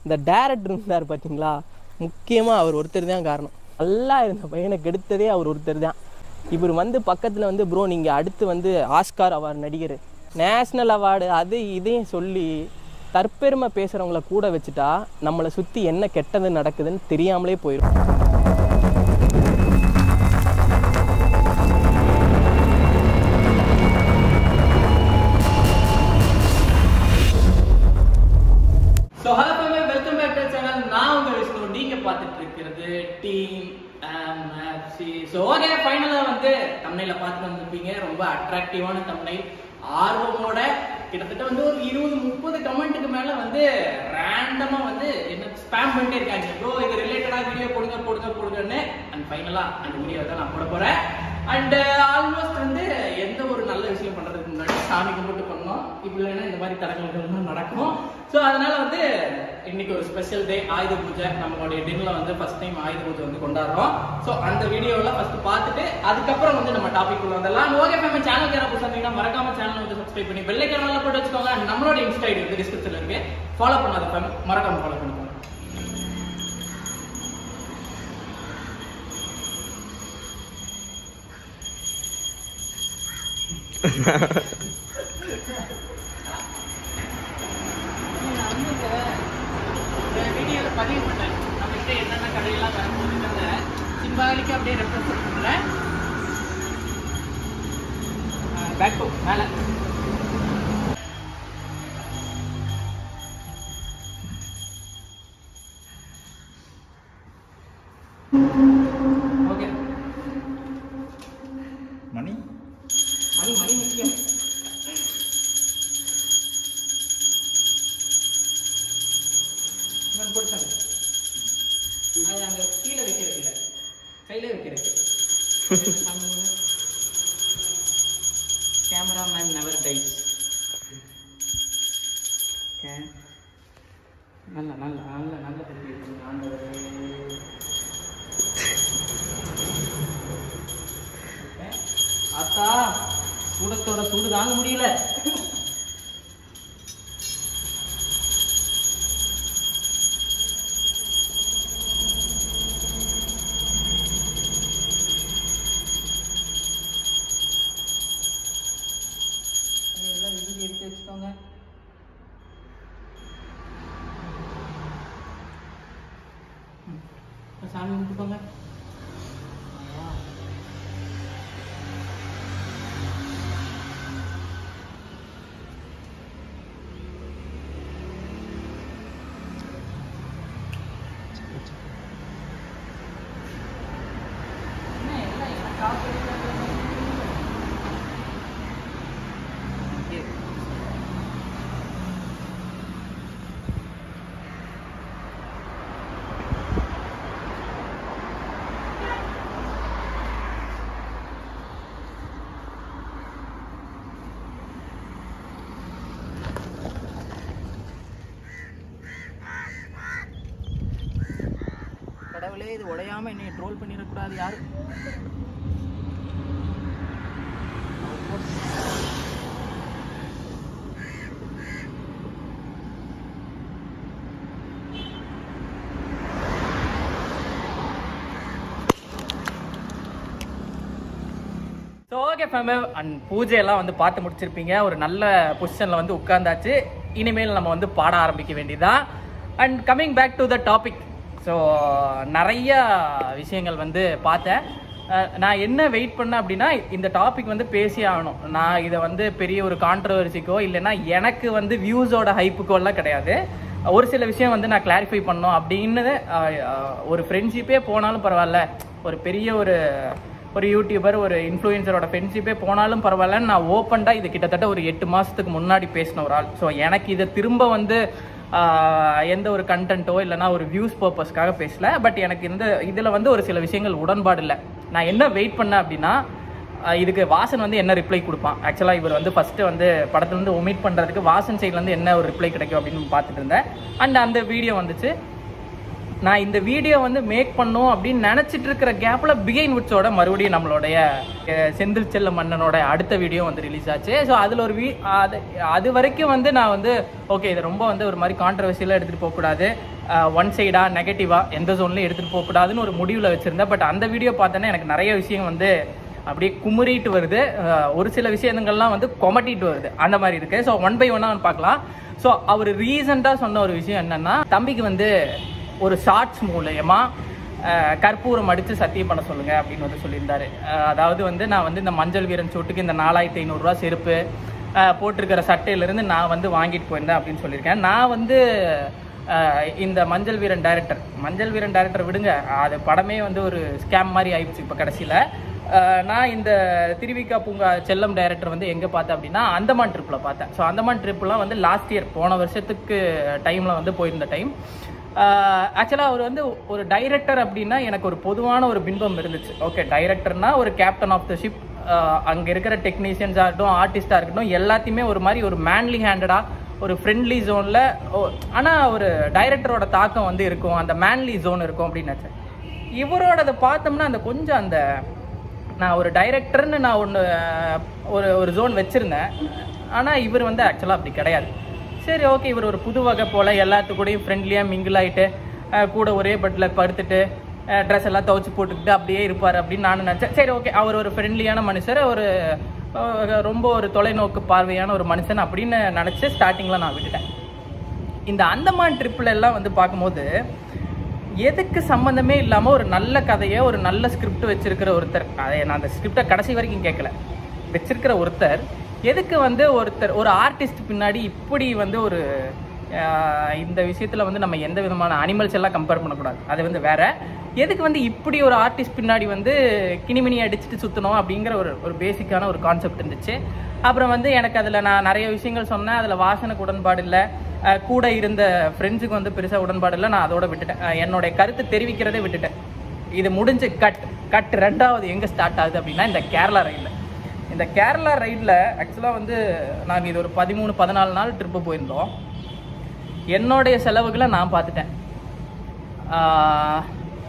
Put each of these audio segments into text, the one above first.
இந்த டேரக்டர் இருந்தார் பார்த்தீங்களா முக்கியமாக அவர் ஒருத்தர் தான் காரணம் நல்லா இருந்த பையனை கெடுத்ததே அவர் ஒருத்தர் தான் இவர் வந்து பக்கத்தில் வந்து ப்ரோ நீங்கள் அடுத்து வந்து ஆஸ்கார் அவார்டு நடிகர் நேஷ்னல் அவார்டு அது இதையும் சொல்லி தற்பெருமை பேசுகிறவங்கள கூட வச்சுட்டா நம்மளை சுற்றி என்ன கெட்டது நடக்குதுன்னு தெரியாமலே போயிடும் so hello family welcome back to channel நான் உங்க விஷ்ணு நீங்க பார்த்துட்டு இருக்கிறது டீம் ஸோ ஓகே ஃபைனலாக வந்து தமிழில் பார்த்து வந்திருப்பீங்க ரொம்ப அட்ராக்டிவான தமிழ் ஆர்வமோட கிட்டத்தட்ட வந்து ஒரு இருபது முப்பது கமெண்ட்டுக்கு மேல வந்து ரேண்டமா வந்து என்ன ஸ்பேம் பண்ணிட்டே இருக்காங்க ப்ரோ இது ரிலேட்டடா வீடியோ போடுங்க போடுங்க போடுங்கன்னு அண்ட் ஃபைனலா அந்த வீடியோ தான் நான் போட போறேன் அண்ட் ஆல்மோஸ்ட் வந்து எந்த ஒரு நல்ல விஷயம் பண்றதுக்கு முன்னாடி சாமி கும்பிட்டு பண்ணோம் இப்படி இல்லைன்னா இந்த மாதிரி தடங்கல்கள் நடக்கும் ஸோ அதனால வந்து இன்னைக்கு ஒரு ஸ்பெஷல் டே ஆயுத பூஜை நம்மளுடைய டின்ல வந்து ஃபர்ஸ்ட் டைம் ஆயுத பூஜை வந்து கொண்டாடுறோம் ஸோ அந்த வீடியோவில் ஃபர்ஸ்ட் பார்த்துட்டு அதுக்கப்புறம் வந்து நம்ம டாபிக் உள்ள வந்துடலாம் ஓகே நம்ம சேனல் யாராவது புதுசா இருந்தீங்கன்னா மறக்காம சேனல் வந்து சப்ஸ்கிரைப் பண்ணி பெல் ஐக்கான போட்டு வச்சுக்கோங்க And நம்மளோட இன்ஸ்டா ஐடி வந்து டிஸ்கிரிப்ஷன்ல இருக்கு ஃபாலோ பண்ணாத ஃபேம் மறக்காம ஃபாலோ பண்ணிக்கோங்க வீடியோவில் பதிவு பண்ணேன் நம்மகிட்ட என்னென்ன கடையெல்லாம் வரப்போகுதுன்றத சிம்பாலிக்காக அப்படியே ரெப்ரசன்ட் பண்ணுறேன் பேக் டு மேலே ஓகே மணி மணி மணி முக்கியம் இவன் போட்டாங்க அது அங்க கீழே வைக்கிறது இல்ல கையில வைக்கிறது கேமராமேன் நெவர் டைஸ் நல்ல நல்ல நல்ல நல்ல தம்பி இருக்குங்க ஆண்டவரே Okay. அத்தா சூடத்தோட சூடு தாங்க முடியல எல்லாம் விபூதி எடுத்து வச்சுக்கோங்க ம். இப்ப சாமி கும்பிட்டுக்கோங்க ஆ. என்ன எல்லாம் எனக்காக கடவுளே இது உடையாம என்னை ட்ரோல் பண்ணிடக்கூடாது யாரு ஸோ ஓகே ஃபேமிலி அண்ட் பூஜையெல்லாம் வந்து பார்த்து முடிச்சிருப்பீங்க ஒரு நல்ல பொசிஷனில் வந்து உட்கார்ந்தாச்சு இனிமேல் நம்ம வந்து பாட ஆரம்பிக்க வேண்டியதான் and coming back to the topic so நிறைய விஷயங்கள் வந்து பார்த்தேன் அஹ் நான் என்ன வெயிட் பண்ணேன் அப்படின்னா இந்த டாபிக் வந்து பேசி ஆகணும் நான் இதை வந்து பெரிய ஒரு கான்ட்ரவர்சிக்கோ இல்லைன்னா எனக்கு வந்து வியூஸோட ஹைப்புக்கோ எல்லாம் கிடையாது ஒரு சில விஷயம் வந்து நான் கிளாரிஃபை பண்ணோம் அப்படின்னு அஹ், அஹ், ஒரு ஃப்ரெண்ட்ஷிப்பே போனாலும் பரவாயில்ல ஒரு பெரிய ஒரு ஒரு யூடியூபர் ஒரு இன்ஃப்ளூயன்சரோட ஃப்ரெண்ட்ஷிப்பே போனாலும் பரவாயில்லன்னு நான் ஓப்பன்டாக இது கிட்டத்தட்ட ஒரு எட்டு மாதத்துக்கு முன்னாடி பேசின ஒரு ஆள் ஸோ எனக்கு இதை திரும்ப வந்து ஆஹ், எந்த ஒரு கண்டென்ட்டோ இல்லைனா ஒரு வியூஸ் பர்பஸ்க்காக பேசல பட் எனக்கு இந்த இதில் வந்து ஒரு சில விஷயங்கள் உடன்பாடு இல்லை நான் என்ன வெயிட் பண்ணேன் அப்படின்னா ஆஹ், இதுக்கு வாசன் வந்து என்ன ரிப்ளை கொடுப்பான் ஆக்சுவலாக இவர் வந்து ஃபஸ்ட்டு வந்து படத்துலேருந்து ஒமிட் பண்ணுறதுக்கு வாசன் சைட்லேருந்து என்ன ஒரு ரிப்ளை கிடைக்கும் அப்படின்னு பார்த்துட்டு இருந்தேன் அண்ட் அந்த வீடியோ வந்துச்சு நான் இந்த வீடியோ வந்து மேக் பண்ணும் அப்படின்னு நினச்சிட்டு இருக்கிற கேப்பில் பிகைன் வுட்ஸோட மறுபடியும் நம்மளுடைய அஹ், செந்தில் செல்ல மன்னனோட அடுத்த வீடியோ வந்து ரிலீஸ் ஆச்சு ஸோ அதில் ஒரு வீ அது அது வரைக்கும் வந்து நான் வந்து ஓகே இது ரொம்ப வந்து ஒரு மாதிரி கான்ட்ரவர்சியலாக எடுத்துகிட்டு போகக்கூடாது ஒன் சைடா நெகட்டிவாக எந்த ஜோன்லையும் எடுத்துகிட்டு போகக்கூடாதுன்னு ஒரு முடிவில் வச்சுருந்தேன் பட் அந்த வீடியோ பார்த்தோன்னே எனக்கு நிறைய விஷயம் வந்து அப்படியே குமுறிட்டு வருது அஹ், ஒரு சில விஷயங்கள்லாம் வந்து கொமட்டிட்டு வருது அந்த மாதிரி இருக்கு ஸோ ஒன் பை ஒன்னாக பார்க்கலாம் ஸோ அவர் ரீசெண்டாக சொன்ன ஒரு விஷயம் என்னன்னா தம்பிக்கு வந்து ஒரு ஷார்ட்ஸ் மூலயமா அஹ், கற்பூரம் அடித்து சத்தியம் பண்ண சொல்லுங்க அப்படின்னு வந்து சொல்லியிருந்தாரு அஹ், அதாவது வந்து நான் வந்து இந்த மஞ்சள் வீரன் சூட்டுக்கு இந்த நாலாயிரத்தி ஐநூறுரூவா செருப்பு அஹ், போட்டிருக்கிற சட்டையிலேருந்து நான் வந்து வாங்கிட்டு போயிருந்தேன் அப்படின்னு சொல்லியிருக்கேன் நான் வந்து அஹ், இந்த மஞ்சள் வீரன் டைரக்டர் மஞ்சள் வீரன் டைரக்டர் விடுங்க அது படமே வந்து ஒரு ஸ்கேம் மாதிரி ஆயிடுச்சு இப்போ கடைசியில் நான் இந்த திருவிக்கா பூங்கா செல்லம் டைரக்டர் வந்து எங்கே பார்த்தேன் அப்படின்னா அந்தமான் ட்ரிப்பில் பார்த்தேன் ஸோ அந்தமான் ட்ரிப்லாம் வந்து லாஸ்ட் இயர் போன வருஷத்துக்கு டைமில் வந்து போயிருந்த டைம் ஆக்சுவலாக அவர் வந்து ஒரு டைரக்டர் அப்படின்னா எனக்கு ஒரு பொதுவான ஒரு பின்பம் இருந்துச்சு ஓகே டைரக்டர்னா ஒரு கேப்டன் ஆஃப் த ஷிப் அங்கே இருக்கிற டெக்னீஷியன்ஸாக இருக்கட்டும் ஆர்டிஸ்டாக இருக்கட்டும் எல்லாத்தையுமே ஒரு மாதிரி ஒரு மேன்லி ஹேண்டடாக ஒரு ஃப்ரெண்ட்லி ஜோனில் ஆனால் ஒரு டைரக்டரோட தாக்கம் வந்து இருக்கும் அந்த மேன்லி ஜோன் இருக்கும் அப்படின்னு நினச்சேன் இவரோடதை பார்த்தோம்னா அந்த கொஞ்சம் அந்த நான் ஒரு டைரக்டர்னு நான் ஒன்று ஒரு ஒரு ஜோன் வச்சுருந்தேன் ஆனால் இவர் வந்து ஆக்சுவலாக அப்படி கிடையாது சரி ஓகே இவர் ஒரு புது வகை போல் எல்லாத்து கூடயும் ஃப்ரெண்ட்லியாக மிங்கிள் ஆகிட்டு கூட ஒரே பெட்டில் படுத்துட்டு ட்ரெஸ் எல்லாம் துவைச்சு போட்டுக்கிட்டு அப்படியே இருப்பார் அப்படின்னு நானும் நினச்சேன் சரி ஓகே அவர் ஒரு ஃப்ரெண்ட்லியான மனுஷர் ஒரு அஹ், ரொம்ப ஒரு தொலைநோக்கு பார்வையான ஒரு மனுஷன் அப்படின்னு நினச்சி ஸ்டார்டிங்கில் நான் விட்டுட்டேன் இந்த அந்தமான் ட்ரிப்பில் எல்லாம் வந்து பார்க்கும்போது எதுக்கு சம்மந்தமே இல்லாமல் ஒரு நல்ல கதையை ஒரு நல்ல ஸ்கிரிப்ட் வச்சிருக்கிற ஒருத்தர் அதை நான் அந்த ஸ்கிரிப்டை கடைசி வரைக்கும் கேட்கல வச்சிருக்கிற ஒருத்தர் எதுக்கு வந்து ஒருத்தர் ஒரு ஆர்டிஸ்ட் பின்னாடி இப்படி வந்து ஒரு ஆஹ், இந்த விஷயத்தில் வந்து நம்ம எந்த விதமான அனிமல்ஸ் எல்லாம் கம்பேர் பண்ணக்கூடாது அது வந்து வேற எதுக்கு வந்து இப்படி ஒரு ஆர்டிஸ்ட் பின்னாடி வந்து கிணிமினி அடிச்சுட்டு சுற்றணும் அப்படிங்கிற ஒரு ஒரு பேசிக்கான ஒரு கான்செப்ட் இருந்துச்சு அப்புறம் வந்து எனக்கு அதில் நான் நிறைய விஷயங்கள் சொன்னேன் அதில் வாசனுக்கு உடன்பாடு இல்லை அஹ் கூட இருந்த ஃப்ரெண்ட்ஸுக்கு வந்து பெருசாக உடன்பாடு இல்லை நான் அதோட விட்டுட்டேன் அஹ் என்னுடைய கருத்து தெரிவிக்கிறதே விட்டுட்டேன் இது முடிஞ்சு கட் கட் ரெண்டாவது எங்கே ஸ்டார்ட் ஆகுது அப்படின்னா இந்த கேரளா ரயிலில் இந்த கேரளா ரைடில் ஆக்சுவலாக வந்து நாங்கள் இது ஒரு பதிமூணு பதினாலு நாள் ட்ரிப்பு போயிருந்தோம் என்னுடைய செலவுகளை நான் பார்த்துட்டேன் ஆஹ்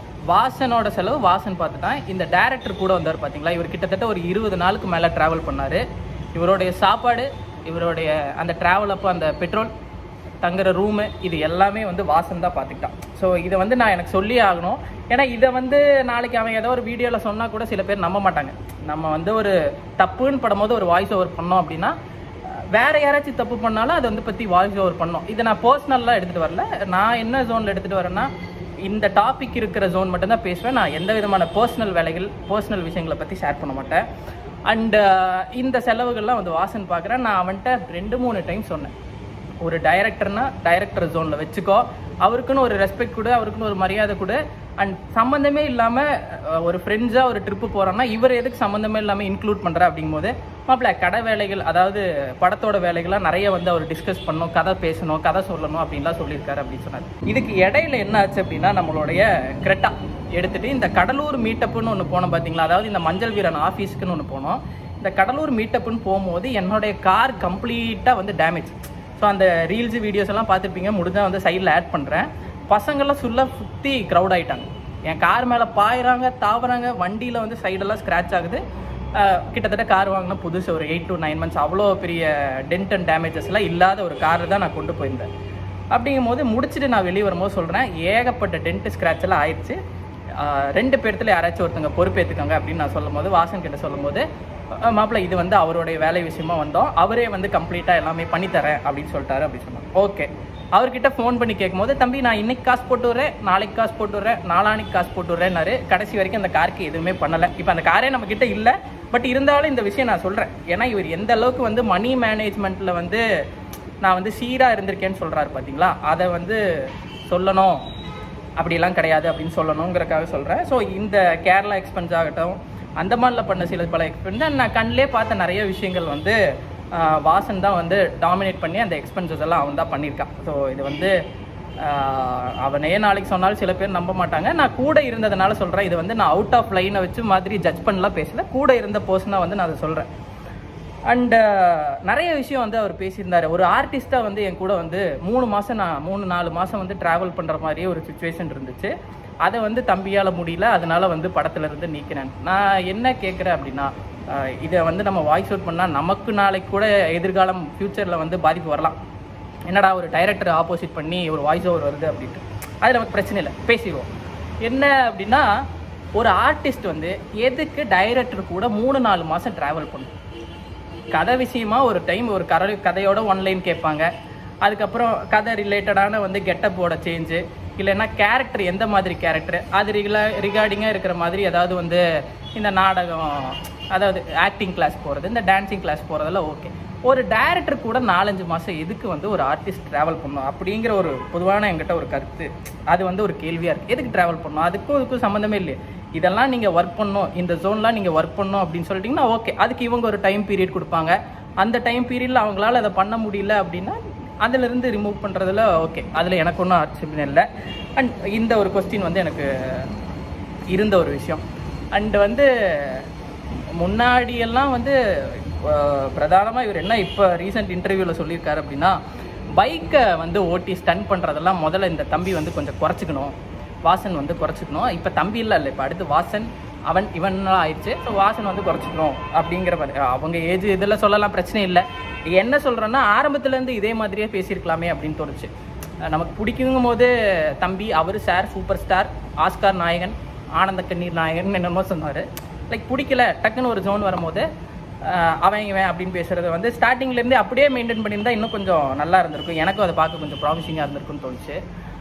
வாசனோட செலவு வாசன் பார்த்துட்டான் இந்த டேரக்டர் கூட வந்தார் பார்த்தீங்களா இவர் கிட்டத்தட்ட ஒரு இருபது நாளுக்கு மேலே ட்ராவல் பண்ணார் இவருடைய சாப்பாடு இவருடைய அந்த ட்ராவல் அப்போ அந்த பெட்ரோல் தங்குற ரூமு இது எல்லாமே வந்து வாசன் தான் பார்த்துக்கிட்டான் ஸோ இதை வந்து நான் எனக்கு சொல்லி ஆகணும் ஏன்னா இதை வந்து நாளைக்கு அவன் ஏதோ ஒரு வீடியோவில் சொன்னால் கூட சில பேர் நம்ப மாட்டாங்க நம்ம வந்து ஒரு தப்புன்னு படும்போது ஒரு வாய்ஸ் ஓவர் பண்ணோம் அப்படின்னா வேற யாராச்சும் தப்பு பண்ணாலும் அதை வந்து பற்றி வாய்ஸ் ஓவர் பண்ணோம் இதை நான் பர்சனலாக எடுத்துகிட்டு வரல நான் என்ன ஜோனில் எடுத்துகிட்டு வரேன்னா இந்த டாபிக் இருக்கிற ஜோன் மட்டும்தான் பேசுவேன் நான் எந்த விதமான பர்சனல் வேலைகள் பர்சனல் விஷயங்களை பற்றி ஷேர் பண்ண மாட்டேன் அண்டு இந்த செலவுகள்லாம் வந்து வாசன் பார்க்குறேன் நான் அவன்கிட்ட ரெண்டு மூணு டைம் சொன்னேன் ஒரு டைரக்டர்னா டைரக்டர் ஜோனில் வச்சுக்கோ அவருக்குன்னு ஒரு ரெஸ்பெக்ட் கொடு அவருக்குன்னு ஒரு மரியாதை கொடு அண்ட் சம்மந்தமே இல்லாமல் ஒரு ஃப்ரெண்ட்ஸாக ஒரு ட்ரிப்பு போகிறோன்னா இவர் எதுக்கு சம்மந்தமே இல்லாமல் இன்க்ளூட் பண்ணுறா அப்படிங்கும்போது மாப்பிள்ள கடை வேலைகள் அதாவது படத்தோட வேலைகள்லாம் நிறைய வந்து அவர் டிஸ்கஸ் பண்ணணும் கதை பேசணும் கதை சொல்லணும் அப்படின்லாம் சொல்லியிருக்காரு அப்படின்னு சொன்னார் இதுக்கு இடையில என்ன ஆச்சு அப்படின்னா நம்மளுடைய கிரெட்டா எடுத்துட்டு இந்த கடலூர் மீட்டப்புன்னு ஒன்று போனோம் பார்த்தீங்களா அதாவது இந்த மஞ்சள் வீரன் ஆஃபீஸ்க்குன்னு ஒன்று போனோம் இந்த கடலூர் மீட்டப்புன்னு போகும்போது என்னுடைய கார் கம்ப்ளீட்டாக வந்து டேமேஜ் ஸோ அந்த ரீல்ஸ் வீடியோஸ் எல்லாம் பார்த்துருப்பீங்க முடிஞ்சால் வந்து சைடில் ஆட் பண்ணுறேன் பசங்கள்லாம் ஃபுல்லாக சுற்றி க்ரௌட் ஆயிட்டாங்க என் கார் மேலே பாயிறாங்க தாவுறாங்க வண்டியில் வந்து சைடெல்லாம் ஸ்க்ராட்ச் ஆகுது அஹ் கிட்டத்தட்ட கார் வாங்கின புதுசு ஒரு எயிட் to நைன் மந்த்ஸ் அவ்வளோ பெரிய டென்ட் அண்ட் டேமேஜஸ்லாம் இல்லாத ஒரு கார் தான் நான் கொண்டு போயிருந்தேன் அப்படிங்கும் போது முடிச்சுட்டு நான் வெளியே வரும்போது சொல்கிறேன் ஏகப்பட்ட டென்ட் ஸ்க்ராட்ச் எல்லாம் ஆயிடுச்சு ஆஹ் ரெண்டு பேர்த்துல யாராச்சும் ஒருத்தங்க பொறுப்பேற்றுக்கோங்க அப்படின்னு நான் சொல்லும் போது வாசன் கிட்ட சொல்லும் போது மாப்பிள்ள இது வந்து அவருடைய வேலை விஷயமா வந்தோம் அவரே வந்து கம்ப்ளீட்டாக எல்லாமே பண்ணித்தரேன் அப்படின்னு சொல்லிட்டாரு அப்படின்னு சொன்னாங்க ஓகே அவர்கிட்ட ஃபோன் பண்ணி கேட்கும்போது தம்பி நான் இன்னைக்கு காசு போட்டு விட்றேன் நாளைக்கு காசு போட்டு விட்றேன் நாளானிக்கு காசு போட்டு விட்றேன்னாரு கடைசி வரைக்கும் அந்த காருக்கு எதுவுமே பண்ணலை இப்போ அந்த காரே நம்ம கிட்ட இல்லை பட் இருந்தாலும் இந்த விஷயம் நான் சொல்கிறேன் ஏன்னா இவர் எந்த அளவுக்கு வந்து மணி மேனேஜ்மெண்ட்டில் வந்து நான் வந்து சீராக இருந்திருக்கேன்னு சொல்கிறாரு பார்த்தீங்களா அதை வந்து சொல்லணும் அப்படிலாம் கிடையாது அப்படின்னு சொல்லணுங்கிறக்காக சொல்கிறேன் ஸோ இந்த கேரளா எக்ஸ்பென்ஸ் ஆகட்டும் அந்தமானில் பண்ண சில பல எக்ஸ்பென்ஸ் நான் கண்ணிலே பார்த்த நிறைய விஷயங்கள் வந்து ஆஹ், வாசன் தான் வந்து டாமினேட் பண்ணி அந்த எக்ஸ்பென்சஸ் எல்லாம் அவன் தான் பண்ணியிருக்கான் ஸோ இது வந்து ஆஹ், அவனே நாளைக்கு சொன்னாலும் சில பேர் நம்ப மாட்டாங்க நான் கூட இருந்ததுனால சொல்கிறேன் இது வந்து நான் அவுட் ஆஃப் லைனை வச்சு மாதிரி ஜட்ஜ் பண்ணலாம் பேசல கூட இருந்த பர்சனாக வந்து நான் அதை சொல்கிறேன் அண்ட் நிறைய விஷயம் வந்து அவர் பேசியிருந்தாரு ஒரு ஆர்டிஸ்ட்டாக வந்து என் கூட வந்து மூணு மாதம் நான் மூணு நாலு மாதம் வந்து ட்ராவல் பண்ணுற மாதிரியே ஒரு சுச்சுவேஷன் இருந்துச்சு அதை வந்து தம்பியால் முடியல அதனால வந்து படத்துல இருந்து நீக்கிறேன் நான் என்ன கேட்குறேன் அப்படின்னா அஹ், இதை வந்து நம்ம வாய்ஸ் அவுட் பண்ணால் நமக்கு நாளைக்கு கூட எதிர்காலம் ஃப்யூச்சரில் வந்து பாதிப்பு வரலாம் என்னடா ஒரு டைரக்டர் ஆப்போசிட் பண்ணி ஒரு வாய்ஸ் ஓவர் வருது அப்படின்ட்டு அது நமக்கு பிரச்சனை இல்லை பேசிடுவோம் என்ன அப்படின்னா ஒரு ஆர்டிஸ்ட் வந்து எதுக்கு டைரக்டர் கூட மூணு நாலு மாதம் ட்ராவல் பண்ணும் கதை விஷயமா ஒரு டைம் ஒரு கதை கதையோட ஒன்லைன் கேட்பாங்க அதுக்கப்புறம் கதை ரிலேட்டடான வந்து கெட்டப்போட சேஞ்சு இல்லைன்னா கேரக்டர் எந்த மாதிரி கேரக்டர் அது ரிகலா ரிகார்டிங்காக இருக்கிற மாதிரி ஏதாவது வந்து இந்த நாடகம் அதாவது ஆக்டிங் கிளாஸ் போகிறது இந்த டான்சிங் கிளாஸ் போகிறதெல்லாம் ஓகே ஒரு டைரக்டர் கூட நாலஞ்சு மாதம் எதுக்கு வந்து ஒரு ஆர்டிஸ்ட் ட்ராவல் பண்ணணும் அப்படிங்கிற ஒரு பொதுவான என்கிட்ட ஒரு கருத்து அது வந்து ஒரு கேள்வியாக இருக்குது எதுக்கு ட்ராவல் பண்ணணும் அதுக்கும் இதுக்கும் சம்மந்தமே இல்லையே இதெல்லாம் நீங்கள் ஒர்க் பண்ணணும் இந்த ஜோன்லாம் நீங்கள் ஒர்க் பண்ணணும் அப்படின்னு சொல்லிட்டீங்கன்னா ஓகே அதுக்கு இவங்க ஒரு டைம் பீரியட் கொடுப்பாங்க அந்த டைம் பீரியடில் அவங்களால அதை பண்ண முடியல அப்படின்னா அதிலிருந்து ரிமூவ் பண்ணுறதுல ஓகே அதில் எனக்கு ஒன்றும் ஆட்சேபனை இல்லை அண்ட் இந்த ஒரு கொஸ்டின் வந்து எனக்கு இருந்த ஒரு விஷயம் அண்ட் வந்து முன்னாடியெல்லாம் வந்து பிரதானமாக இவர் என்ன இப்போ ரீசெண்ட் இன்டர்வியூவில் சொல்லியிருக்காரு அப்படின்னா பைக்கை வந்து ஓட்டி ஸ்டன் பண்ணுறதெல்லாம் முதல்ல இந்த தம்பி வந்து கொஞ்சம் குறைச்சிக்கணும் வாசன் வந்து குறைச்சிக்கணும் இப்போ தம்பி இல்லை இல்லை இப்போ அடுத்து வாசன் அவன் இவன்லாம் ஆயிடுச்சு ஸோ வாசன் வந்து குறைச்சிக்கணும் அப்படிங்கிற மாதிரி அவங்க ஏஜ் இதில் சொல்லலாம் பிரச்சனை இல்லை என்ன சொல்கிறேன்னா ஆரம்பத்துலேருந்து இதே மாதிரியே பேசியிருக்கலாமே அப்படின்னு தோணுச்சு நமக்கு பிடிக்குங்கும் போது தம்பி அவர் சார் சூப்பர் ஸ்டார் ஆஸ்கார் நாயகன் ஆனந்த கண்ணீர் நாயகன் என்னமோ சொன்னார் லைக் பிடிக்கல டக்குன்னு ஒரு ஜோன் வரும்போது ஆஹ் அவன் இவன் அப்படின்னு பேசுறது வந்து ஸ்டார்டிங்லேருந்தே அப்படியே மெயின்டைன் பண்ணியிருந்தா இன்னும் கொஞ்சம் நல்லா இருந்திருக்கும் எனக்கும் அதை பார்க்க கொஞ்சம் ப்ராமிசிங்காக இருந்திருக்கும்னு தோணுச்சு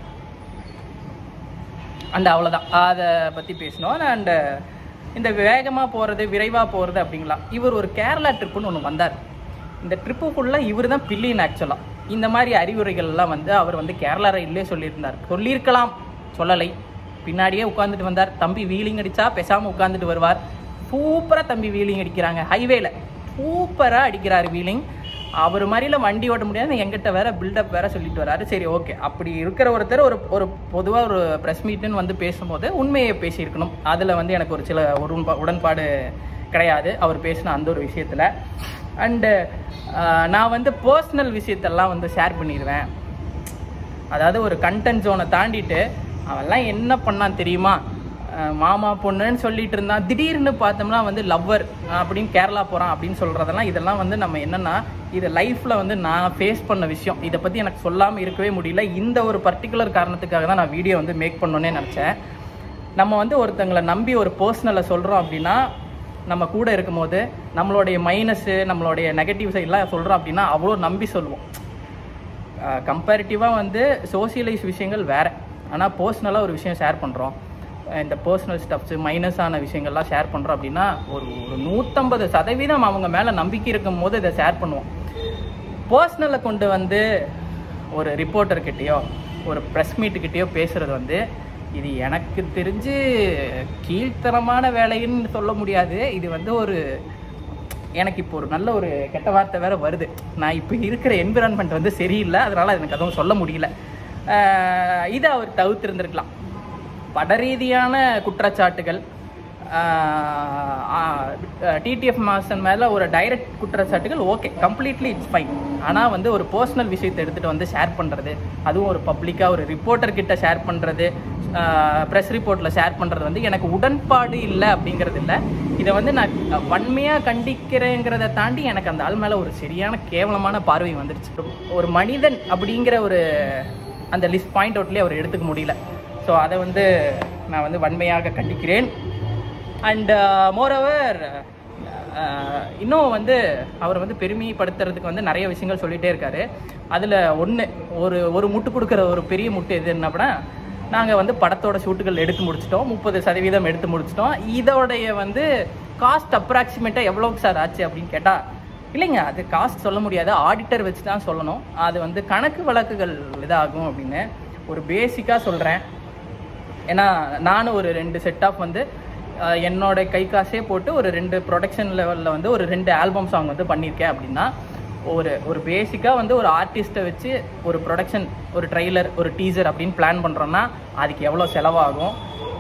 அண்ட் அவ்வளோதான் அதை பற்றி பேசினோம் அண்டு இந்த வேகமாக போகிறது விரைவாக போகிறது அப்படிங்கலாம் இவர் ஒரு கேரளா ட்ரிப்புன்னு ஒன்று வந்தார் இந்த ட்ரிப்பு ஃபுல்லாக இவர் தான் பில்லியன் ஆக்சுவலாக இந்த மாதிரி அறிவுரைகள்லாம் வந்து அவர் வந்து கேரளா ரயிலே சொல்லியிருந்தார் சொல்லியிருக்கலாம் சொல்லலை பின்னாடியே உட்காந்துட்டு வந்தார் தம்பி வீலிங் அடித்தா பேசாமல் உட்காந்துட்டு வருவார் சூப்பராக தம்பி வீலிங் அடிக்கிறாங்க ஹைவேல சூப்பராக அடிக்கிறார் வீலிங் அவர் மாதிரில வண்டி ஓட்ட முடியாது எங்கிட்ட வேற பில்டப் வேற சொல்லிட்டு வராரு சரி ஓகே அப்படி இருக்கிற ஒருத்தர் ஒரு ஒரு பொதுவாக ஒரு ப்ரெஸ் மீட்டுன்னு வந்து பேசும்போது உண்மையை பேசியிருக்கணும் அதில் வந்து எனக்கு ஒரு சில உடன்பா உடன்பாடு கிடையாது அவர் பேசின அந்த ஒரு விஷயத்தில் அண்டு நான் வந்து பர்சனல் விஷயத்தெல்லாம் வந்து ஷேர் பண்ணிடுவேன் அதாவது ஒரு கண்டென்ட் ஜோனை தாண்டிட்டு அவன்லாம் என்ன பண்ணான் தெரியுமா அஹ் மாமா பொண்ணுன்னு சொல்லிட்டு இருந்தான் திடீர்னு பார்த்தோம்னா வந்து லவ்வர் அப்படின்னு கேரளா போகிறான் அப்படின்னு சொல்கிறதெல்லாம் இதெல்லாம் வந்து நம்ம என்னென்னா இது லைஃப்பில் வந்து நான் ஃபேஸ் பண்ண விஷயம் இதை பற்றி எனக்கு சொல்லாமல் இருக்கவே முடியல இந்த ஒரு பர்டிகுலர் காரணத்துக்காக தான் நான் வீடியோ வந்து மேக் பண்ணணுன்னே நினச்சேன் நம்ம வந்து ஒருத்தங்களை நம்பி ஒரு பர்சனலை சொல்கிறோம் அப்படின்னா நம்ம கூட இருக்கும்போது நம்மளுடைய மைனஸு நம்மளுடைய நெகட்டிவ் சைட்லாம் சொல்கிறோம் அப்படின்னா அவ்வளோ நம்பி சொல்லுவோம் கம்பேரிட்டிவாக வந்து சோசியலைஸ் விஷயங்கள் வேறு ஆனால் பர்சனலாக ஒரு விஷயம் ஷேர் பண்ணுறோம் இந்த பர்சனல் ஸ்டப்ஸு மைனஸான விஷயங்கள்லாம் ஷேர் பண்ணுறோம் அப்படின்னா ஒரு ஒரு நூற்றம்பது சதவீதம் அவங்க மேலே நம்பிக்கை இருக்கும் போது இதை ஷேர் பண்ணுவோம் பர்சனலை கொண்டு வந்து ஒரு ரிப்போர்ட்டர்கிட்டயோ ஒரு ப்ரெஸ் மீட்டுக்கிட்டேயோ பேசுகிறது வந்து இது எனக்கு தெரிஞ்சு கீழ்த்தரமான வேலைன்னு சொல்ல முடியாது இது வந்து ஒரு எனக்கு இப்போ ஒரு நல்ல ஒரு கெட்ட வார்த்தை வேற வருது நான் இப்போ இருக்கிற என்விரான்மெண்ட் வந்து சரியில்லை அதனால் எனக்கு அதுவும் சொல்ல முடியல ஆஹ் இதை அவர் தவிர்த்திருந்திருக்கலாம் பட ரீதியான குற்றச்சாட்டுகள் டிடிஎஃப் மாசன் மேலே ஒரு டைரக்ட் குற்றச்சாட்டுகள் ஓகே கம்ப்ளீட்லி இட்ஸ் ஃபைன் ஆனால் வந்து ஒரு பர்சனல் விஷயத்தை எடுத்துகிட்டு வந்து ஷேர் பண்ணுறது அதுவும் ஒரு பப்ளிக்காக ஒரு ரிப்போர்ட்டர் கிட்ட ஷேர் பண்ணுறது ப்ரெஸ் ரிப்போர்ட்டில் ஷேர் பண்ணுறது வந்து எனக்கு உடன்பாடு இல்லை அப்படிங்கிறது இல்லை இதை வந்து நான் வன்மையாக கண்டிக்கிறேங்கிறத தாண்டி எனக்கு அந்த ஆள் மேலே ஒரு சரியான கேவலமான பார்வை வந்துடுச்சு ஒரு மனிதன் அப்படிங்கிற ஒரு அந்த லிஸ்ட் பாயிண்ட் அவுட்லேயே அவர் எடுத்துக்க முடியல ஸோ அதை வந்து நான் வந்து வன்மையாக கண்டிக்கிறேன் அண்ட் மோரோவர் இன்னும் வந்து அவர் வந்து பெருமைப்படுத்துறதுக்கு வந்து நிறைய விஷயங்கள் சொல்லிகிட்டே இருக்காரு அதில் ஒன்று ஒரு ஒரு முட்டு கொடுக்குற ஒரு பெரிய முட்டு எது என்ன அப்படின்னா நாங்கள் வந்து படத்தோட ஷூட்டுகள் எடுத்து முடிச்சிட்டோம் முப்பது சதவீதம் எடுத்து முடிச்சிட்டோம் இதோடைய வந்து காஸ்ட் அப்ராக்சிமேட்டாக எவ்வளோக்கு சார் ஆச்சு அப்படின்னு கேட்டால் இல்லைங்க அது காஸ்ட் சொல்ல முடியாது ஆடிட்டர் வச்சு தான் சொல்லணும் அது வந்து கணக்கு வழக்குகள் இதாகும் அப்படின்னு ஒரு பேசிக்காக சொல்கிறேன் ஏன்னா நானும் ஒரு ரெண்டு செட் ஆஃப் வந்து அஹ், என்னோட கை காசே போட்டு ஒரு ரெண்டு ப்ரொடக்ஷன் லெவலில் வந்து ஒரு ரெண்டு ஆல்பம் சாங் வந்து பண்ணியிருக்கேன் அப்படின்னா ஒரு ஒரு பேசிக்காக வந்து ஒரு ஆர்டிஸ்ட்டை வச்சு ஒரு ப்ரொடக்ஷன் ஒரு ட்ரெய்லர் ஒரு டீசர் அப்படின்னு பிளான் பண்ணுறோன்னா அதுக்கு எவ்வளோ செலவாகும்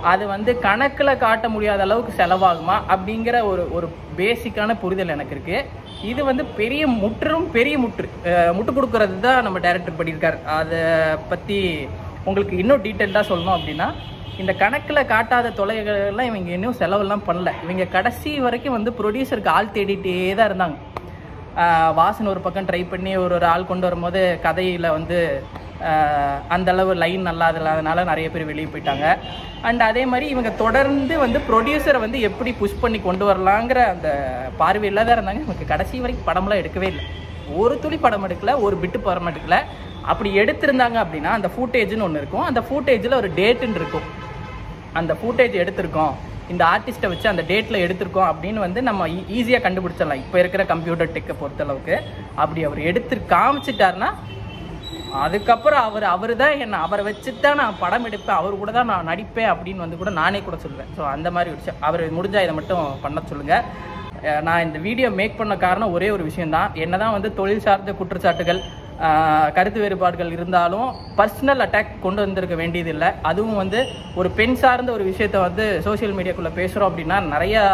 அது வந்து கணக்கில் காட்ட முடியாத அளவுக்கு செலவாகுமா அப்படிங்கிற ஒரு ஒரு பேசிக்கான புரிதல் எனக்கு இருக்கு இது வந்து பெரிய முற்றும் பெரிய முற்று அஹ் முட்டு கொடுக்கறது தான் நம்ம டைரக்டர் பண்ணியிருக்காரு அதை பற்றி உங்களுக்கு இன்னும் டீட்டெயில்டாக சொல்லணும் அப்படின்னா இந்த கணக்கில் காட்டாத தொலைகள்லாம் இவங்க இன்னும் செலவெல்லாம் பண்ணல இவங்க கடைசி வரைக்கும் வந்து ப்ரொடியூசருக்கு ஆள் தேடிட்டே தான் இருந்தாங்க ஆஹ் வாசன் ஒரு பக்கம் ட்ரை பண்ணி ஒரு ஒரு ஆள் கொண்டு வரும்போது கதையில் வந்து ஆஹ் அந்த அளவு லைன் நல்லா இல்லாதனால நிறைய பேர் வெளியே போயிட்டாங்க அண்ட் அதே மாதிரி இவங்க தொடர்ந்து வந்து ப்ரொடியூசரை வந்து எப்படி புஷ் பண்ணி கொண்டு வரலாங்கிற அந்த பார்வையில் தான் இருந்தாங்க இவங்க கடைசி வரைக்கும் படம்லாம் எடுக்கவே இல்லை ஒரு துளி படம் எடுக்கல ஒரு பிட்டு படம் எடுக்கல அப்படி எடுத்திருந்தாங்க அப்படின்னா அந்த ஃபூட்டேஜ்னு ஒன்று இருக்கும் அந்த ஃபூட்டேஜில் ஒரு டேட்டுன்னு இருக்கும் அந்த ஃபூட்டேஜ் எடுத்திருக்கோம் இந்த ஆர்டிஸ்ட்டை வச்சு அந்த டேட்டில் எடுத்திருக்கோம் அப்படின்னு வந்து நம்ம ஈஸியாக கண்டுபிடிச்சிடலாம் இப்போ இருக்கிற கம்ப்யூட்டர் டெக்கை பொறுத்தளவுக்கு அப்படி அவர் எடுத்து காமிச்சிட்டாருன்னா அதுக்கப்புறம் அவர் அவர் தான் என்ன அவரை வச்சு தான் நான் படம் எடுப்பேன் அவர் கூட தான் நான் நடிப்பேன் அப்படின்னு வந்து கூட நானே கூட சொல்லுவேன் ஸோ அந்த மாதிரி ஒரு விஷயம் அவர் முடிஞ்சால் இதை மட்டும் பண்ண சொல்லுங்கள் அஹ் நான் இந்த வீடியோ மேக் பண்ண காரணம் ஒரே ஒரு விஷயம்தான் என்னதான் வந்து தொழில் சார்ந்த குற்றச்சாட்டுகள் ஆஹ் கருத்து வேறுபாடுகள் இருந்தாலும் பர்சனல் அட்டாக் கொண்டு வந்திருக்க வேண்டியதில்லை அதுவும் வந்து ஒரு பெண் சார்ந்த ஒரு விஷயத்த வந்து சோஷியல் மீடியாக்குள்ளே பேசுகிறோம் அப்படின்னா நிறையா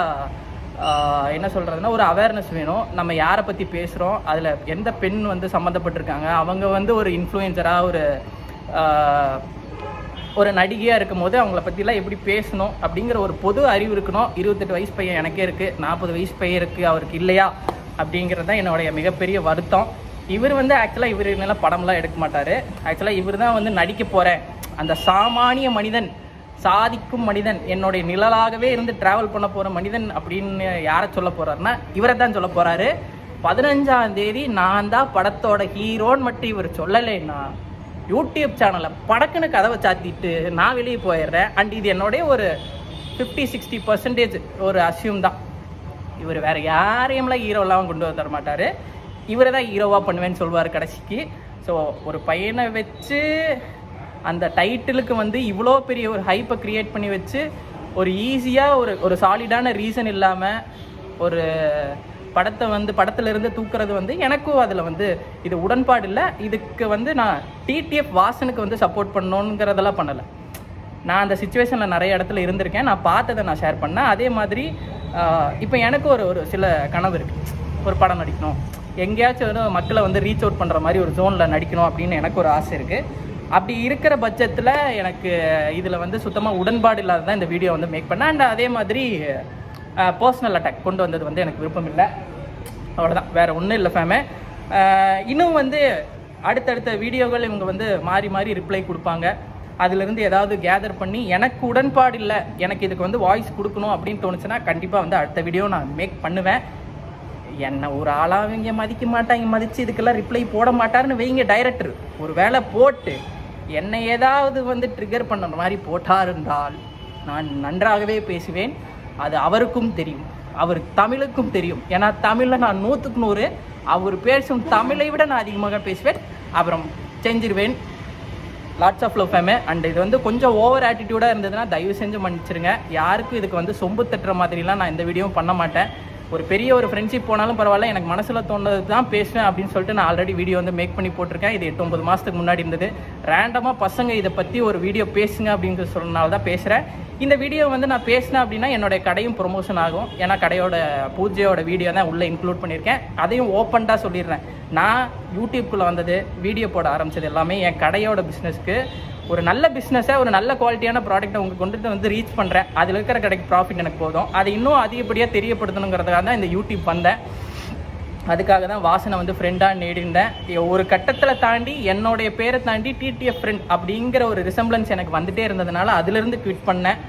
ஆஹ் என்ன சொல்கிறதுனா ஒரு அவேர்னஸ் வேணும் நம்ம யாரை பற்றி பேசுகிறோம் அதில் எந்த பெண் வந்து சம்மந்தப்பட்டிருக்காங்க அவங்க வந்து ஒரு இன்ஃப்ளூயன்சராக ஒரு ஆஹ் ஒரு நடிகையாக இருக்கும் போது அவங்கள பற்றிலாம் எப்படி பேசணும் அப்படிங்கிற ஒரு பொது அறிவு இருக்கணும் இருபத்தெட்டு வயசு பையன் எனக்கே இருக்குது நாற்பது வயசு பையன் இருக்குது அவருக்கு இல்லையா அப்படிங்கிறது தான் என்னுடைய மிகப்பெரிய வருத்தம் இவர் வந்து ஆக்சுவலாக இவர் மேலே படம்லாம் எடுக்க மாட்டார் ஆக்சுவலாக இவர் தான் வந்து நடிக்க போகிறேன் அந்த சாமானிய மனிதன் சாதிக்கும் மனிதன் என்னுடைய நிழலாகவே இருந்து டிராவல் பண்ண போகிற மனிதன் அப்படின்னு யாரை சொல்ல போகிறாருன்னா இவரை தான் சொல்ல போகிறாரு பதினஞ்சாம் தேதி நான் தான் படத்தோட ஹீரோன்னு மட்டும் இவர் சொல்லலைன்னா யூடியூப் சேனலை படக்குன்னு கதவை சாத்திட்டு நான் வெளியே போயிடுறேன் அண்ட் இது என்னுடைய ஒரு ஃபிஃப்டி சிக்ஸ்டி பர்சன்டேஜ் ஒரு அசியூம் தான் இவர் வேற யாரையும்லாம் ஹீரோலாம் கொண்டு வந்து தர மாட்டார் இவரை தான் ஹீரோவாக பண்ணுவேன்னு சொல்லுவார் கடைசிக்கு ஸோ ஒரு பையனை வச்சு அந்த டைட்டிலுக்கு வந்து இவ்வளோ பெரிய ஒரு ஹைப்பை க்ரியேட் பண்ணி வச்சு ஒரு ஈஸியாக ஒரு ஒரு சாலிடான ரீசன் இல்லாமல் ஒரு படத்தை வந்து படத்துல இருந்து தூக்குறது வந்து எனக்கும் அதில் வந்து இது உடன்பாடு இல்லை இதுக்கு வந்து நான் டிடிஎஃப் வாசனுக்கு வந்து சப்போர்ட் பண்ணணுங்கிறதெல்லாம் பண்ணலை நான் அந்த சுச்சுவேஷனில் நிறைய இடத்துல இருந்திருக்கேன் நான் பார்த்ததை நான் ஷேர் பண்ணேன் அதே மாதிரி இப்போ எனக்கு ஒரு ஒரு சில கனவு இருக்குது ஒரு படம் நடிக்கணும் எங்கேயாச்சும் ஒரு மக்களை வந்து ரீச் அவுட் பண்ணுற மாதிரி ஒரு ஜோனில் நடிக்கணும் அப்படின்னு எனக்கு ஒரு ஆசை இருக்குது அப்படி இருக்கிற பட்சத்தில் எனக்கு இதில் வந்து சுத்தமாக உடன்பாடு இல்லாத தான் இந்த வீடியோ வந்து மேக் பண்ணேன் அண்ட் அதே மாதிரி பர்சனல் அட்டாக் கொண்டு வந்தது வந்து எனக்கு விருப்பம் இல்லை அவ்வளோதான் வேறு ஒன்றும் இல்லை ஃபேமே இன்னும் வந்து அடுத்தடுத்த வீடியோகள் இவங்க வந்து மாறி மாறி ரிப்ளை கொடுப்பாங்க அதுலேருந்து ஏதாவது கேதர் பண்ணி எனக்கு உடன்பாடு இல்லை எனக்கு இதுக்கு வந்து வாய்ஸ் கொடுக்கணும் அப்படின்னு தோணுச்சுன்னா கண்டிப்பாக வந்து அடுத்த வீடியோ நான் மேக் பண்ணுவேன் என்ன ஒரு ஆளாக இங்கே மதிக்க மாட்டாங்க மதித்து இதுக்கெல்லாம் ரிப்ளை போட மாட்டாருன்னு வைங்க டைரக்டர் ஒரு வேலை போட்டு என்னை ஏதாவது வந்து ட்ரிகர் பண்ணுற மாதிரி போட்டார் என்றால் நான் நன்றாகவே பேசுவேன் அது அவருக்கும் தெரியும் அவர் தமிழுக்கும் தெரியும் ஏன்னா தமிழில் நான் நூற்றுக்கு நூறு அவர் பேசும் தமிழை விட நான் அதிகமாக பேசுவேன் அப்புறம் செஞ்சிருவேன் லாட்ஸ் ஆஃப் லவ் ஃபேமே அண்ட் இது வந்து கொஞ்சம் ஓவர் ஆட்டிடியூடாக இருந்ததுன்னா தயவு செஞ்சு மன்னிச்சிருங்க யாருக்கும் இதுக்கு வந்து சொம்பு தட்டுற மாதிரிலாம் நான் இந்த வீடியோவும் பண்ண மாட்டேன் ஒரு பெரிய ஒரு ஃப்ரெண்ட்ஷிப் போனாலும் பரவாயில்ல எனக்கு மனசில் தோணுது தான் பேசுவேன் அப்படின்னு சொல்லிட்டு நான் ஆல்ரெடி வீடியோ வந்து மேக் பண்ணி போட்டிருக்கேன் இது எட்டு ஒன்பது மாதத்துக்கு முன்னாடி இருந்தது ரேண்டமாக பசங்க இதை பற்றி ஒரு வீடியோ பேசுங்க அப்படின்னு சொன்னனால தான் பேசுகிறேன் இந்த வீடியோ வந்து நான் பேசினேன் அப்படின்னா என்னுடைய கடையும் ப்ரொமோஷன் ஆகும் ஏன்னா கடையோட பூஜையோட வீடியோ தான் உள்ளே இன்க்ளூட் பண்ணியிருக்கேன் அதையும் ஓப்பன்டாக சொல்லிடுறேன் நான் யூடியூப்குள்ளே வந்தது வீடியோ போட ஆரம்பிச்சது எல்லாமே என் கடையோட பிஸ்னஸ்க்கு ஒரு நல்ல பிஸ்னஸை ஒரு நல்ல குவாலிட்டியான ப்ராடக்ட்டை உங்களுக்கு கொண்டுட்டு வந்து ரீச் பண்ணுறேன் அதில் இருக்கிற கடைக்கு ப்ராஃபிட் எனக்கு போதும் அதை இன்னும் அதிகப்படியாக தெரியப்படுத்தணுங்கிறதுக்காக தான் இந்த யூடியூப் வந்தேன் அதுக்காக தான் வாசனை வந்து ஃப்ரெண்டாக நேடிருந்தேன் ஒரு கட்டத்தில் தாண்டி என்னுடைய பேரை தாண்டி டிடிஎஃப் ஃப்ரெண்ட் அப்படிங்கிற ஒரு ரிசம்பிளன்ஸ் எனக்கு வந்துட்டே இருந்ததுனால அதுலேருந்து ட்வீட் பண்ணேன்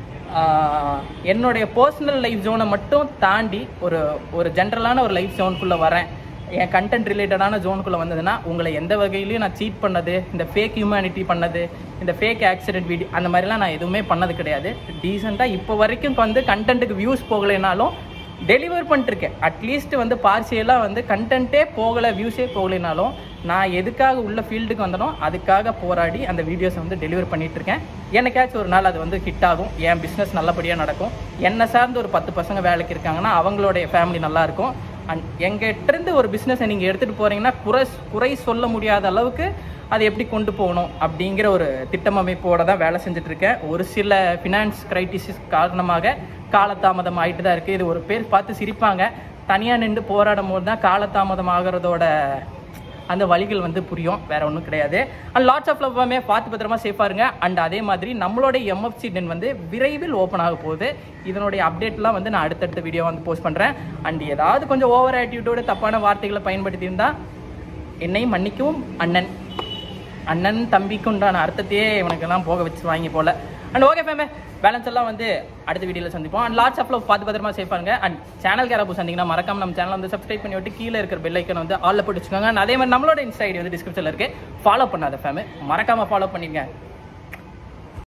ஆஹ் என்னுடைய பர்சனல் லைஃப் ஜோனை மட்டும் தாண்டி ஒரு ஒரு ஜென்ரலான ஒரு லைஃப் ஜோனுக்குள்ளே வரேன் என் கண்டென்ட் ரிலேட்டடான ஜோனுக்குள்ளே வந்ததுன்னா உங்களை எந்த வகையிலையும் நான் சீட் பண்ணது இந்த ஃபேக் ஹியூமனிட்டி பண்ணது இந்த ஃபேக் ஆக்சிடென்ட் வீடியோ அந்த மாதிரிலாம் நான் எதுவுமே பண்ணது கிடையாது டீசெண்டாக இப்போ வரைக்கும் வந்து கண்டென்ட்டுக்கு வியூஸ் போகலைனாலும் டெலிவர் பண்ணிட்டுருக்கேன் அட்லீஸ்ட் வந்து பார்சியலாக வந்து கண்டென்ட்டே போகலை வியூஸே போகலைனாலும் நான் எதுக்காக உள்ள ஃபீல்டுக்கு வந்தனோ அதுக்காக போராடி அந்த வீடியோஸை வந்து டெலிவர் பண்ணிட்டு இருக்கேன் என்னைக்காச்சும் ஒரு நாள் அது வந்து ஹிட் ஆகும் என் பிஸ்னஸ் நல்லபடியாக நடக்கும் என்னை சார்ந்து ஒரு பத்து பசங்க வேலைக்கு இருக்காங்கன்னா அவங்களுடைய ஃபேமிலி நல்லா இருக்கும் அண்ட் எங்கிட்டேருந்து ஒரு பிஸ்னஸை நீங்கள் எடுத்துகிட்டு போகிறீங்கன்னா குறை குறை சொல்ல முடியாத அளவுக்கு அதை எப்படி கொண்டு போகணும் அப்படிங்கிற ஒரு திட்டம் அமைப்போட தான் வேலை செஞ்சுட்டு இருக்கேன் ஒரு சில ஃபினான்ஸ் கிரைட்டிசிஸ் காரணமாக காலதாமதம் ஆகிட்டு தான் இருக்குது இது ஒரு பேர் பார்த்து சிரிப்பாங்க தனியாக நின்று போராடும் போது தான் காலதாமதம் ஆகிறதோட அந்த வழிகள் வந்து புரியும் வேற ஒன்றும் கிடையாது அண்ட் லாட்ஸ் ஆஃப் லவ்வாமே பார்த்து பத்திரமா சேஃபாக இருங்க அண்ட் அதே மாதிரி நம்மளோட எம்எஃப்சி டென் வந்து விரைவில் ஓப்பன் ஆக போகுது இதனுடைய அப்டேட்லாம் வந்து நான் அடுத்தடுத்த வீடியோ வந்து போஸ்ட் பண்ணுறேன் அண்ட் ஏதாவது கொஞ்சம் ஓவர் ஆட்டிடியூடோட தப்பான வார்த்தைகளை பயன்படுத்தியிருந்தா என்னை மன்னிக்கவும் அண்ணன் அண்ணன் தம்பிக்கு உண்டான அர்த்தத்தையே இவனுக்கெல்லாம் போக வச்சு வாங்கி போல அண்ட் ஓகே ஃபேமே பேலன்ஸ் எல்லாம் வந்து அடுத்த வீடியோவில் சந்திப்போம் அண்ட் லாட்ஸ் ஆஃப் லவ் பார்த்து பத்திரமா சேஃப் பாருங்க அண்ட் சேனல் யாராவது சந்திங்கன்னா மறக்காம நம்ம சேனல் வந்து சப்ஸ்கிரைப் பண்ணி விட்டு கீழே இருக்கிற பெல் ஐக்கன் வந்து ஆல்ல போட்டு வச்சுக்கோங்க And அதே மாதிரி நம்மளோட இன்ஸ்டா ஐடி வந்து டிஸ்கிரிப்ஷனில் இருக்கு ஃபாலோ பண்ணாத ஃபேமு மறக்காம ஃபாலோ பண்ணிருங்க